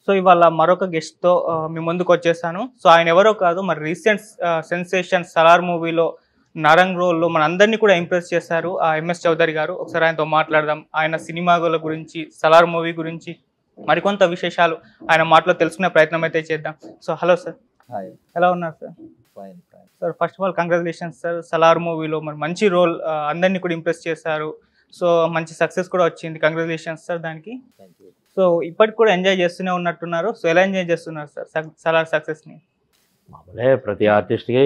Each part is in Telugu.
సో ఇవాళ మరొక గెస్ట్ తో ఆ, మీ ముందుకు వచ్చేసాను సో ఆయన ఎవరో కాదు మరి రీసెంట్ సెన్సేషన్ సలార్ మూవీలో నరంగ్ రోల్లో మన అందరినీ కూడా ఇంప్రెస్ చేశారు ఆ ఎంఎస్ చౌదరి గారు ఒకసారి ఆయనతో మాట్లాడదాం ఆయన సినిమాల గురించి సలార్ మూవీ గురించి మరికొంత విశేషాలు ఆయన మాటలో తెలుసుకునే ప్రయత్నం అయితే చేద్దాం సో హలో సార్ హాయ్ ఎలా ఉన్నారు sir fine fine sir first of all congratulations sir Salaar మూవీలో మరి మంచి రోల్ అందరినీ కూడా ఇంప్రెస్ చేశారు సో మంచి సక్సెస్ కూడా వచ్చింది కంగ్రాచులేషన్స్ సార్ దానికి థ్యాంక్ యూ సో ఇప్పటికి కూడా ఎంజాయ్ చేస్తూనే ఉన్నట్టున్నారు సో ఎలా ఎంజాయ్ చేస్తున్నారు సార్ సక్- సలార్ సక్సెస్ని మామూలే ప్రతి ఆర్టిస్ట్కి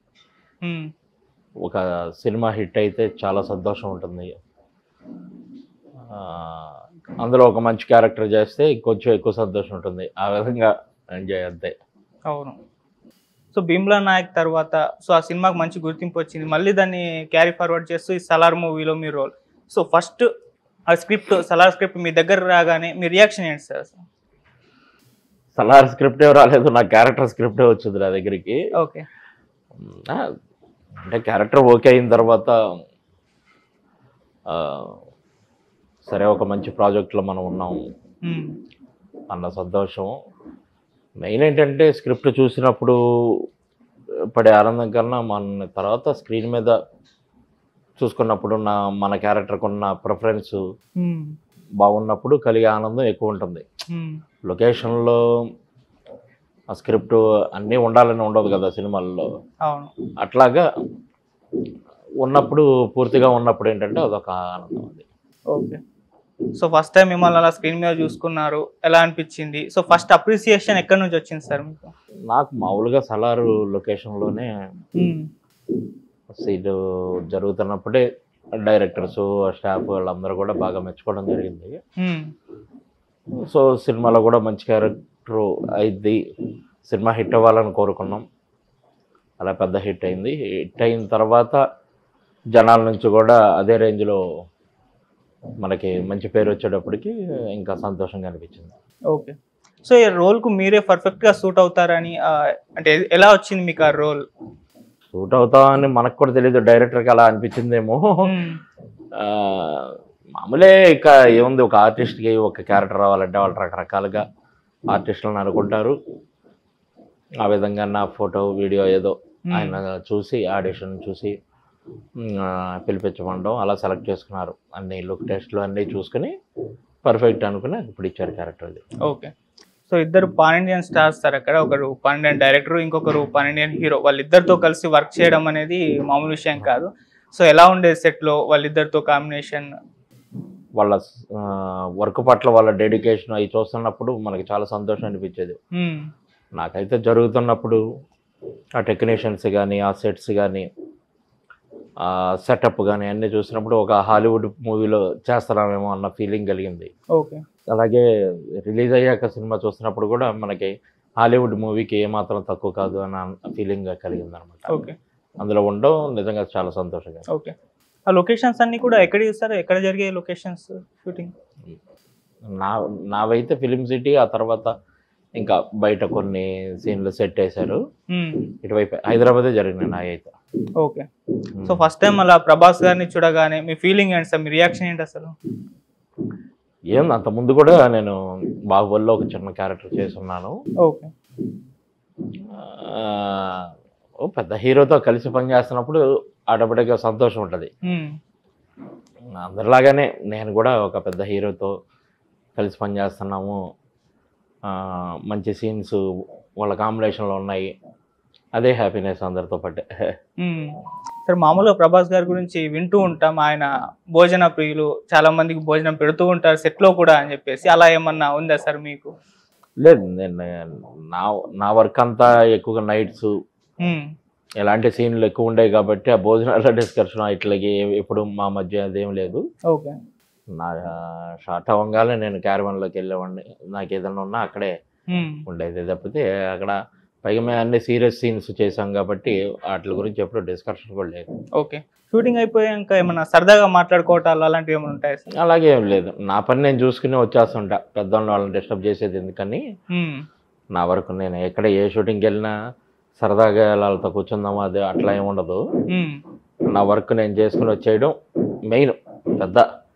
ఒక సినిమా హిట్ అయితే చాలా సంతోషం ఉంటుంది ఆ, అందులో ఒక మంచి క్యారెక్టర్ చేస్తే కొంచెం ఎక్కువ సంతోషం ఉంటుంది ఆ విధంగా ఎంజాయ్ అంతే అవును సో భీమ్లా నాయక్ తర్వాత సో ఆ సినిమాకి మంచి గుర్తింపు వచ్చింది మళ్ళీ దాన్ని క్యారీ ఫార్వర్డ్ చేస్తూ ఈ సలార్ మూవీలో మీ రోల్ సో ఫస్ట్ ఆ స్క్రిప్ట్ సలార్ స్క్రిప్ట్ మీ దగ్గర రాగానే మీ రియాక్షన్ ఏంటి సార్ సలార్ స్క్రిప్టే రాలేదు నా క్యారెక్టర్ స్క్రిప్టే వచ్చింది నా దగ్గరికి ఓకే ఆ, అంటే క్యారెక్టర్ ఓకే అయిన తర్వాత ఆ, సరే ఒక మంచి ప్రాజెక్ట్లో మనం ఉన్నాం అన్న సంతోషం మెయిన్ ఏంటంటే స్క్రిప్ట్ చూసినప్పుడు పడే ఆనందం కన్నా మన తర్వాత స్క్రీన్ మీద చూసుకున్నప్పుడు నా మన క్యారెక్టర్కి ఉన్న ప్రిఫరెన్స్ బాగున్నప్పుడు కలిగే ఆనందం ఎక్కువ ఉంటుంది లొకేషన్లో ఆ స్క్రిప్ట్ అన్నీ ఉండాలని ఉండదు కదా సినిమాల్లో అవును అట్లాగా ఉన్నప్పుడు పూర్తిగా ఉన్నప్పుడు ఏంటంటే అదొక ఆనందం అది ఓకే సో ఫస్ట్ టైం మిమ్మల్ని అలా స్క్రీన్ మీద చూసుకున్నారు ఎలా అనిపించింది సో ఫస్ట్ అప్రిసియేషన్ ఎక్కడి నుంచి వచ్చింది సార్ మీకు నాకు మామూలుగా సలారు లొకేషన్లోనే సీట్ జరుగుతున్నప్పుడే డైరెక్టర్స్ స్టాఫ్ వాళ్ళందరూ కూడా బాగా మెచ్చుకోవడం జరిగింది సో సినిమాలో కూడా మంచి క్యారెక్టర్ అయింది సినిమా హిట్ అవ్వాలని కోరుకున్నాం అలా పెద్ద హిట్ అయింది హిట్ అయిన తర్వాత జనాల నుంచి కూడా అదే రేంజ్లో మనకి మంచి పేరు వచ్చేటప్పటికి ఇంకా సంతోషంగా అనిపించింది ఓకే సో ఈ రోల్కు మీరే పర్ఫెక్ట్గా సూట్ అవుతారని ఆ, అంటే ఎలా వచ్చింది మీకు ఆ రోల్ సూట్ అవుతామని మనకు కూడా తెలియదు డైరెక్టర్కి అలా అనిపించిందేమో ఆ, మామూలే ఇక ఏముంది ఒక ఆర్టిస్ట్కి ఒక క్యారెక్టర్ రావాలంటే వాళ్ళు రకరకాలుగా ఆర్టిస్టులను అనుకుంటారు ఆ విధంగా నా ఫోటో వీడియో ఏదో ఆయన చూసి ఆడిషన్ చూసి ఉమ్, ఆ, పిలిపించమండం అలా సెలెక్ట్ చేసుకున్నారు అన్ని లుక్ టెస్ట్లు అన్నీ చూసుకుని పర్ఫెక్ట్ అనుకుని ఇప్పుడు ఇచ్చారు క్యారెక్టర్ అది ఓకే సో ఇద్దరు పాన్ ఇండియన్ స్టార్స్ సార్ అక్కడ ఒకరు పాన్ ఇండియన్ డైరెక్టర్ ఇంకొకరు పాన్ ఇండియన్ హీరో వాళ్ళిద్దరితో కలిసి వర్క్ చేయడం అనేది మామూలు విషయం కాదు సో ఎలా ఉండేది సెట్లో వాళ్ళిద్దరితో కాంబినేషన్ వాళ్ళ వర్క్ పట్ల వాళ్ళ డెడికేషన్ అవి చూస్తున్నప్పుడు మనకి చాలా సంతోషం అనిపించేది నాకైతే జరుగుతున్నప్పుడు ఆ టెక్నీషియన్స్ కానీ ఆ సెట్స్ కానీ ఆ సెటప్ కానీ అన్నీ చూసినప్పుడు ఒక హాలీవుడ్ మూవీలో చేస్తున్నామేమో అన్న ఫీలింగ్ కలిగింది ఓకే అలాగే రిలీజ్ అయ్యాక సినిమా చూసినప్పుడు కూడా మనకి హాలీవుడ్ మూవీకి ఏమాత్రం తక్కువ కాదు అన్న ఫీలింగ్ కలిగింది అనమాట ఓకే అందులో ఉండడం నిజంగా చాలా సంతోషంగా ఓకే ఆ లొకేషన్స్ అన్ని కూడా ఎక్కడ చూస్తారు ఎక్కడ జరిగే లొకేషన్స్ షూటింగ్ నా నావైతే ఫిలిం సిటీ ఆ తర్వాత ఇంకా బయట కొన్ని సీన్లు సెట్ వేశారు ఇటువైపు హైదరాబాదే జరిగినాయి నా అయితే ఓకే సో ఫస్ట్ టైం అలా ప్రభాస్ గారిని చూడగానే మీ ఫీలింగ్ ఏంటి సార్ మీ రియాక్షన్ ఏంటి అసలు ఏం అంత ముందు కూడా నేను బాహుబలిలో ఒక చిన్న క్యారెక్టర్ చేస్తున్నాను ఓకే ఆ, ఓ పెద్ద హీరోతో కలిసి పనిచేస్తున్నప్పుడు ఆటోమేటిక్గా సంతోషం ఉంటుంది అందరిలాగానే నేను కూడా ఒక పెద్ద హీరోతో కలిసి పనిచేస్తున్నాము ఆ, మంచి సీన్స్ వాళ్ళ కాంబినేషన్లో ఉన్నాయి అదే హ్యాపీనెస్ అందరితో పాటే సార్ మామూలుగా ప్రభాస్ గారి గురించి వింటూ ఉంటాం ఆయన భోజన ప్రియులు చాలా మందికి భోజనం పెడుతూ ఉంటారు సెట్లో కూడా అని చెప్పేసి అలా ఏమన్నా ఉందా సార్ మీకు లేదు నేను నా నా వర్క్ అంతా ఎక్కువగా నైట్స్ మ్మ్. ఎలాంటి సీన్లు ఎక్కువ ఉండేవి కాబట్టి ఆ భోజనాల డిస్కషన్ ఇట్లాగే ఎప్పుడు మా మధ్య అదేం లేదు ఓకే నా షార్ట్ అవ్వగానే నేను క్యారవన్లోకి వెళ్ళేవాడిని నాకు ఏదైనా ఉన్నా అక్కడే మ్మ్. ఉండేది తప్పితే అక్కడ పైగా మేము అన్ని సీరియస్ సీన్స్ చేసాం కాబట్టి వాటి గురించి ఎప్పుడు డిస్కషన్ కూడా లేదు ఓకే షూటింగ్ అయిపోయాక ఏమన్నా సరదాగా మాట్లాడుకోవటాలు అలాంటివి ఏమైనా ఉంటాయి సార్ అలాగే ఏం లేదు నా పని నేను చూసుకుని వచ్చేస్తుంటా పెద్దవాళ్ళని వాళ్ళని డిస్టర్బ్ చేసేది ఎందుకని మ్మ్. నా వరకు నేను ఎక్కడ ఏ షూటింగ్కి వెళ్ళినా సరదాగా వాళ్ళతో కూర్చుందామా అది అట్లా ఏమి ఉండదు మ్మ్. నా వర్క్ నేను చేసుకుని వచ్చేయడం మెయిన్ పెద్ద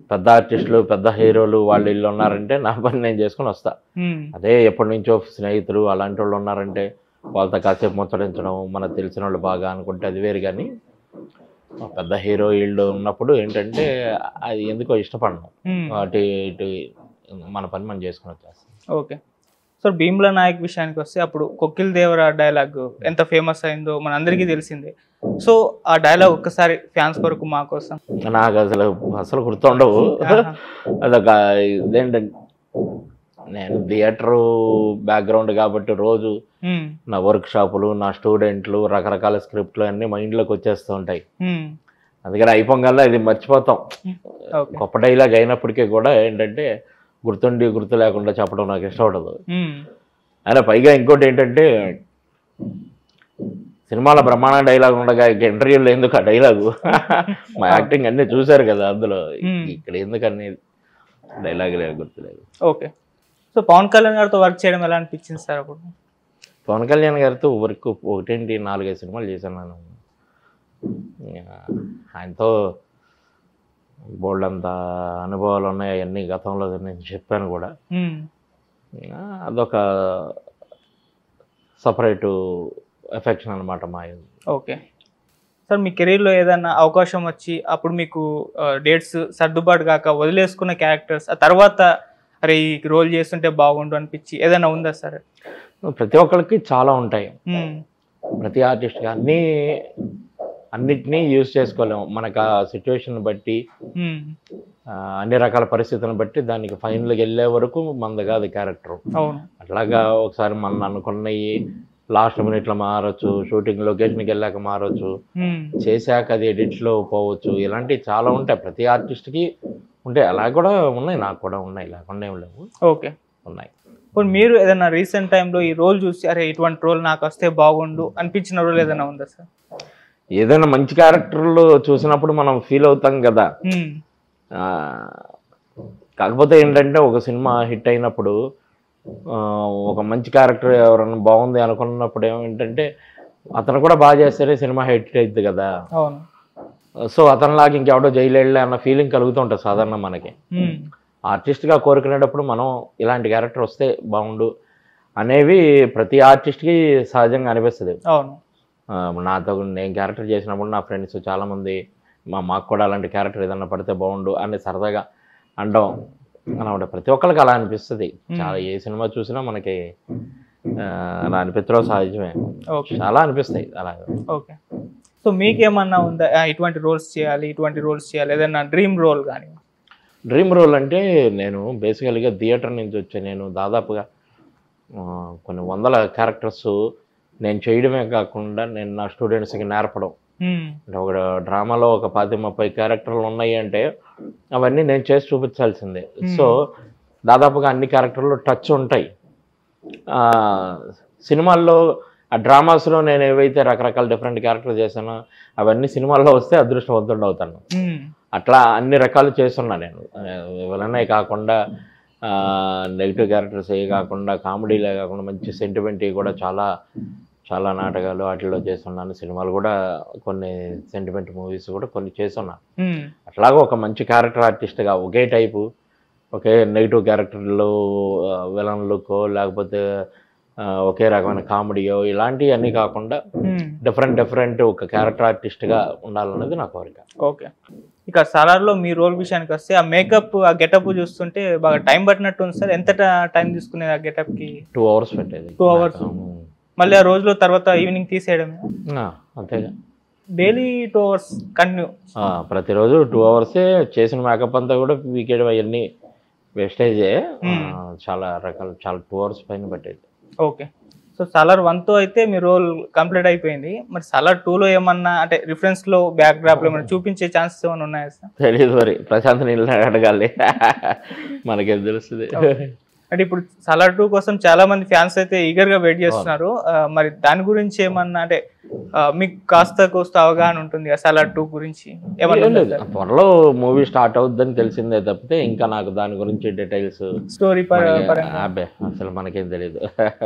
పెద్ద ఆర్టిస్టులు పెద్ద హీరోలు వాళ్ళు ఇల్లు ఉన్నారంటే నా పని నేను చేసుకొని వస్తా ఉమ్, అదే ఎప్పటి నుంచో స్నేహితులు అలాంటి వాళ్ళు ఉన్నారంటే వాళ్ళతో కాసేపు ముచ్చడించడం మనకు తెలిసిన వాళ్ళు బాగా అనుకుంటే అది వేరు కానీ ఆ పెద్ద హీరో వీళ్ళు ఉన్నప్పుడు ఏంటంటే అది ఎందుకో ఇష్టపడను ఉమ్, అటు ఇటు మన పని మనం చేసుకుని వచ్చేస్తాం ఓకే సో భీమ్లా నాయక్ విషయానికి వస్తే అప్పుడు కొక్కిల్ దేవరా డైలాగ్ ఎంత ఫేమస్ అయిందో మన అందరికీ తెలిసిందే సో ఆ డైలాగ్ ఒక్కసారి ఫ్యాన్స్ వరకు మా కోసం నాకు అసలు అసలు గుర్తుండవు ఆహా. అదొక ఇదేంటంటే నేను థియేటర్ బ్యాక్గ్రౌండ్ కాబట్టి రోజు ఉమ్, నా వర్క్ షాపులు నా స్టూడెంట్లు రకరకాల స్క్రిప్ట్లు అన్నీ మైండ్లోకి వచ్చేస్తూ ఉంటాయి ఉమ్, అందుకని అయిపోగల్లా ఇది మర్చిపోతాం ఓకే గొప్ప డైలాగ్ అయినప్పటికీ కూడా ఏంటంటే గుర్తుండి గుర్తు లేకుండా చెప్పడం నాకు ఇష్టం ఉండదు ఉమ్, అయినా పైగా ఇంకోటి ఏంటంటే సినిమాలో బ్రహ్మాండ డైలాగ్ ఉండగా ఇక ఇంటర్వ్యూలో ఎందుకు ఆ డైలాగు మా యాక్టింగ్ అన్నీ చూశారు కదా అందులో Hmm. ఇక్కడ ఎందుకు అన్ని డైలాగ్ లేదు గుర్తులేదు ఓకే సో పవన్ కళ్యాణ్ గారితో వర్క్ చేయడం ఎలా అనిపించింది సార్ అప్పుడు పవన్ కళ్యాణ్ గారితో వర్క్ ఒకటేంటి నాలుగైదు సినిమాలు చేశాను నేను ఇంకా ఆయనతో బోల్డ్ అంత అనుభవాలు ఉన్నాయి అవన్నీ గతంలో నేను చెప్పాను కూడా ఉమ్, ఇంకా అదొక సపరేటు ఎఫెక్షన్ అనమాట మా ఓకే సార్ మీ కెరీర్లో ఏదైనా అవకాశం వచ్చి అప్పుడు మీకు డేట్స్ సర్దుబాటు కాక వదిలేసుకున్న క్యారెక్టర్స్ ఆ తర్వాత అరే ఈ రోల్ చేస్తుంటే బాగుండు అనిపించి ఏదైనా ఉందా సార్ ప్రతి ఒక్కరికి చాలా ఉంటాయి ఉమ్, ప్రతి ఆర్టిస్ట్కి అన్నీ అన్నిటినీ యూజ్ చేసుకోలేము మనకు ఆ సిచ్యువేషన్ బట్టి ఉమ్, ఆ, అన్ని రకాల పరిస్థితులను బట్టి దానికి ఫైనల్కి వెళ్ళే వరకు మనది కాదు క్యారెక్టర్ అవును అట్లాగా ఒకసారి మనం అనుకున్నవి లాస్ట్ మినిట్లో మారచ్చు షూటింగ్ లొకేషన్కి వెళ్ళాక మారచ్చు ఉమ్, చేశాక అది ఎడిట్లో పోవచ్చు ఇలాంటివి చాలా ఉంటాయి ప్రతి ఆర్టిస్ట్కి ఉంటాయి అలా కూడా ఉన్నాయి నాకు కూడా ఉన్నాయి లేకుండా ఏం లేవు ఓకే ఉన్నాయి ఇప్పుడు మీరు ఏదైనా రీసెంట్ టైంలో ఈ రోల్ చూసి అరే ఇటువంటి రోల్ నాకు వస్తే బాగుండు అనిపించిన రోల్ ఏదైనా ఉందా సార్ ఏదైనా మంచి క్యారెక్టర్లు చూసినప్పుడు మనం ఫీల్ అవుతాం కదా ఉమ్, ఆ, కాకపోతే ఏంటంటే ఒక సినిమా హిట్ అయినప్పుడు ఆ, ఒక మంచి క్యారెక్టర్ ఎవరైనా బాగుంది అనుకున్నప్పుడు ఏమిటంటే అతను కూడా బాగా చేస్తేనే సినిమా హిట్ అవుతుంది కదా అవును సో అతనిలాగా ఇంకెవడో జైలు వెళ్ళే అన్న ఫీలింగ్ కలుగుతుంటుంది సాధారణ మనకి ఉమ్, ఆర్టిస్ట్గా కోరుకునేటప్పుడు మనం ఇలాంటి క్యారెక్టర్ వస్తే బాగుండు అనేవి ప్రతి ఆర్టిస్ట్కి సహజంగా అనిపిస్తుంది అవును ఆ, నాతో నేను క్యారెక్టర్ చేసినప్పుడు నా ఫ్రెండ్స్ చాలామంది మా మాకు కూడా అలాంటి క్యారెక్టర్ ఏదన్నా పడితే బాగుండు అని సరదాగా అనడం అనమాట ప్రతి ఒక్కరికి అలా అనిపిస్తుంది చాలా ఏ సినిమా చూసినా మనకి ఆ, అలా అనిపించడం సహజమే ఓకే చాలా అనిపిస్తాయి అలా ఓకే సో మీకేమన్నా ఉందా ఆ, ఇటువంటి రోల్స్ చేయాలి ఇటువంటి రోల్స్ చేయాలి ఏదైనా డ్రీమ్ రోల్ కానీ డ్రీమ్ రోల్ అంటే నేను బేసికల్గా థియేటర్ నుంచి వచ్చే నేను దాదాపుగా ఆ, కొన్ని వందల క్యారెక్టర్స్ నేను చేయడమే కాకుండా నేను నా స్టూడెంట్స్కి నేర్పడం ఉమ్, అంటే ఒక డ్రామాలో ఒక పది ముప్పై క్యారెక్టర్లు ఉన్నాయి అంటే అవన్నీ నేను చేసి చూపించాల్సిందే సో దాదాపుగా అన్ని క్యారెక్టర్లు టచ్ ఉంటాయి ఆ, సినిమాల్లో ఆ డ్రామాస్లో నేను ఏవైతే రకరకాల డిఫరెంట్ క్యారెక్టర్ చేశానో అవన్నీ సినిమాల్లో వస్తే అదృష్టవంతుడు అవుతాను ఉమ్, అట్లా అన్ని రకాలు చేస్తున్నా నేను విలనే కాకుండా నెగిటివ్ క్యారెక్టర్స్ ఏ కాకుండా కామెడీలే కాకుండా మంచి సెంటిమెంట్ కూడా చాలా చాలా నాటకాలు వాటిల్లో చేస్తున్నాను సినిమాలు కూడా కొన్ని సెంటిమెంట్ మూవీస్ కూడా కొన్ని చేస్తున్నాను ఉమ్, అట్లాగా ఒక మంచి క్యారెక్టర్ ఆర్టిస్ట్గా ఒకే టైపు ఒకే నెగిటివ్ క్యారెక్టర్లు విలన్ లుక్ లేకపోతే ఆ, ఒకే రకమైన కామెడీయో ఇలాంటివన్నీ కాకుండా ఉమ్, డిఫరెంట్ డిఫరెంట్ ఒక క్యారెక్టర్ ఆర్టిస్ట్గా ఉండాలన్నది నా కోరిక ఓకే ఇక సలార్లో మీ రోల్ విషయానికి వస్తే ఆ మేకప్ ఆ గెటప్ చూస్తుంటే బాగా టైం పట్టినట్టు ఉంది సార్ ఎంత టైం తీసుకునేది ఆ getup కి టూ అవర్స్ పెట్టేది Two hours. మళ్ళీ ఆ రోజులో తర్వాత ఈవినింగ్ తీసేయడమే ఆ, అంతేగా డైలీ టూ అవర్స్ కంటిన్యూ ఆ, ప్రతిరోజు టూ అవర్సే చేసిన మేకప్ అంతా కూడా వీకెడ్ అవన్నీ వేస్టేజే ఆ, చాలా రకాల చాలా టూ అవర్స్ పైన పట్టేది ఓకే సో సలార్ వన్తో అయితే మీ రోల్ కంప్లీట్ అయిపోయింది మరి సలార్ టూలో ఏమన్నా అంటే రిఫరెన్స్లో బ్యాక్ డ్రాప్లో ఏమన్నా చూపించే ఛాన్సెస్ ఏమైనా ఉన్నాయా సార్ తెలియదు మరి ప్రశాంత్ నీళ్ళు అడగాలి మనకేం తెలుస్తుంది అంటే ఇప్పుడు సలార్ టూ కోసం చాలా మంది ఫ్యాన్స్ అయితే ఈగర్ గా వెయిట్ చేస్తున్నారు ఆ, మరి దాని గురించి ఏమన్నా అంటే ఆ, మీకు కాస్త కోస్త అవగాహన ఉంటుంది కదా సలార్ టూ గురించి ఏమన్నా ఏం లేదు త్వరలో మూవీ స్టార్ట్ అవుద్దని తెలిసిందే తప్పితే ఇంకా నాకు దాని గురించి డీటెయిల్స్ స్టోరీ పరంగా అబ్బే అసలు మనకేం తెలియదు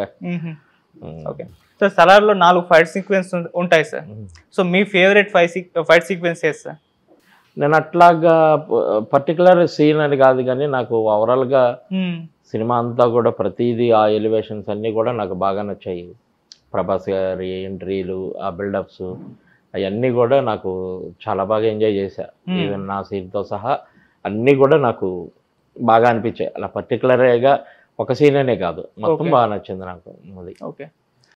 ఓకే సో సలార్ లో నాలుగు ఫైట్ సీక్వెన్స్ ఉంటాయి సార్ సో మీ favourite fight seek fight sequence sir నేను అట్లాగా పర్టికులర్ సీన్ అని కాదు కానీ నాకు ఓవరాల్గా మ్మ్. సినిమా అంతా కూడా ప్రతిదీ ఆ ఎలివేషన్స్ అన్నీ కూడా నాకు బాగా నచ్చాయి ప్రభాస్ గారి ఎంట్రీలు ఆ బిల్డప్స్ అవన్నీ కూడా నాకు చాలా బాగా ఎంజాయ్ చేశా Hmm. ఈవెన్ నా సీన్తో సహా అన్నీ కూడా నాకు బాగా అనిపించాయి అలా పర్టికులర్గా ఒక సీన్ అనే కాదు మొత్తం Okay. బాగా నచ్చింది నాకు అది ఓకే